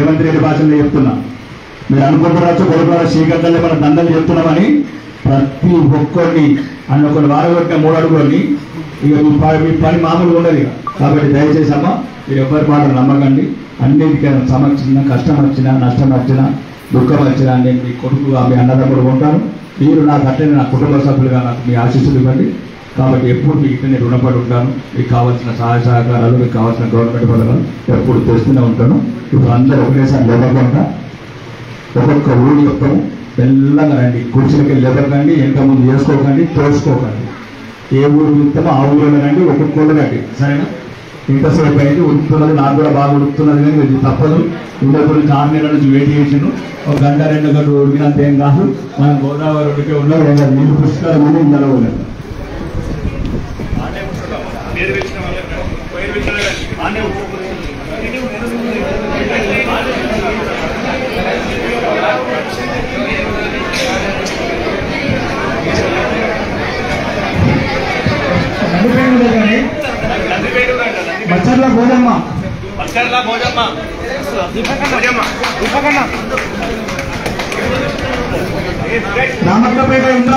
రేవంత్ రెడ్డి భాషలో చెప్తున్నా మీరు అనుకుంటున్నారు కొడుకున్న శ్రీగడ్డలే మన దండలు చెప్తున్నామని ప్రతి ఒక్కరిని అన్న ఒకరు వారగొట్టిన మూడు అడుగుని ఇక మీ ప- మీ పని మామూలుగా ఉండదు ఇక కాబట్టి దయచేసి అమ్మ మీరు ఎవరి మాట నమ్మకండి అన్నిటికైనా సమస్య కష్టం వచ్చినా నష్టం వచ్చినా దుఃఖం వచ్చినా నేను మీ కొడుకుగా మీ అన్నదమ్ముడు ఉంటాను మీరు నాకు అట్లనే నా కుటుంబ సభ్యులుగా నాకు మీ ఆశీస్సులు ఇవ్వండి కాబట్టి ఎప్పుడు మీకు ఇట్లనే రుణపడి ఉంటాను మీకు కావాల్సిన సహాయ సహకారాలు మీకు కావాల్సిన గవర్నమెంట్ పథకాలు ఎప్పుడు తెస్తూనే ఉంటాను ఇప్పుడు అందరూ ఒకటేసారి లేవకుండా ఒక్కొక్క ఊరు చెప్తాము మెల్లగా రండి కుర్చీలకి లేవకండి వెనక ముందు చేసుకోకండి తోసుకోకండి ఏ ఊరు వెళ్తామో ఆ ఊరిలో రండి ఒక్కొక్కళ్ళు రండి సరేనా ఇంతసేపు అయితే ఉడుకుతున్నది నాకు కూడా బాగా ఉడుకుతున్నది కానీ ఇది తప్పదు ఇంకో గురించి ఆరు నెలల నుంచి వెయిట్ చేసిండు ఒక గంట రెండు గంటలు ఉడికినంత ఏం కాదు మనం గోదావరి ఉడికే ఉన్నాం ఏం కాదు నీళ్ళు పుష్కరం ఉంది ఇందులో ఉన్నాం మచ్చర్ల గోదమ్మ పచ్చర్ల భోజమ్మ భోజమ్మ రామక్కపేట ఉందా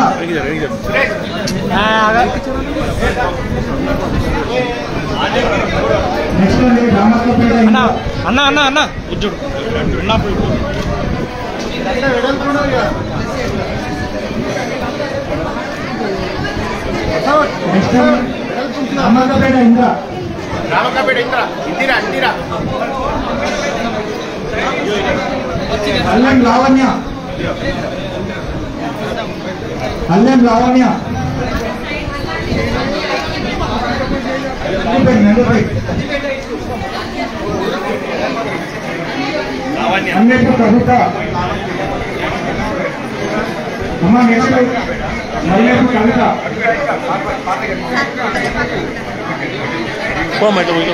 నెక్స్ట్ అండి రామక్కపేట అన్న ఉందా అన్న అన్న అన్న ఉజ్జుడు ఉన్నప్పుడు నెక్స్ట్ రామక్కపేట ఇందా రామకాపేట ఇందిరా ఇందిరా ఇందిరా అల్లెం లావణ్య అల్లెం లావణ్య నడిపేట్, నడిపేట్. అన్నిటి కవిత అమ్మ నెక్స్ట్ మల్లెపు కవిత పోమాట పోయి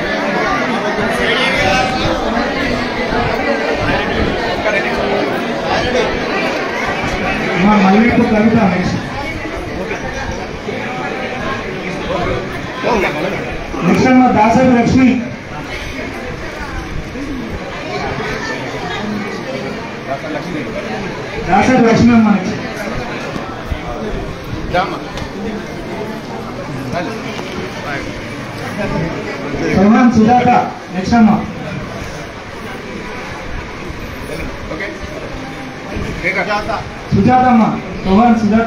అమ్మ మల్లెపు కవిత నెక్స్ట్ నెక్స్ట్ అమ్మ దాసరి లక్ష్మి దాసరి లక్ష్మి అమ్మ నెక్స్ట్ రామ సోహన్ సుజాత నెక్స్ట్ అమ్మ ఓకే జాత సుజాత అమ్మ సోహన్ సుజాత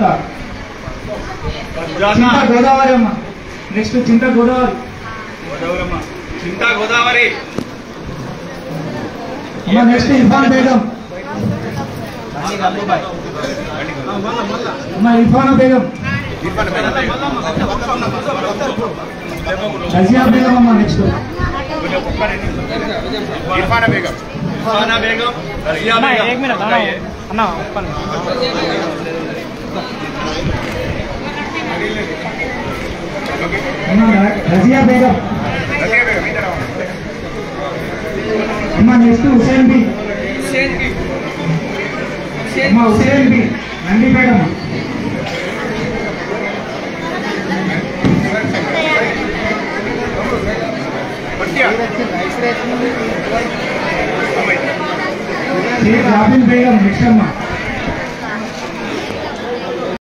చింత గోదావరి అమ్మ నెక్స్ట్ చింత గోదావరి చింతా గోదావరి అమ్మ నెక్స్ట్ ఇర్ఫాన్ బేగం అమ్మ ఇర్ఫాన్ బేగం ఇర్ఫాన్ బేగం రజియా బేగం అమ్మ నెక్స్ట్ ఇర్ఫాన్ బేగం సానా బేగం రజియా అన్న బేగం ఏక్ మినిట్ అన్న అన్న ఒక్క నిమిషం. అమ్మ రజియా బేగం రజియా బేగం ఇందిరా అమ్మ నెక్స్ట్ హుసేన్ బి అమ్మ హుసేన్ బి నందిపేట అమ్మ మంచిగా షేక్ రాబిన్ బేగం నెక్స్ట్ అమ్మ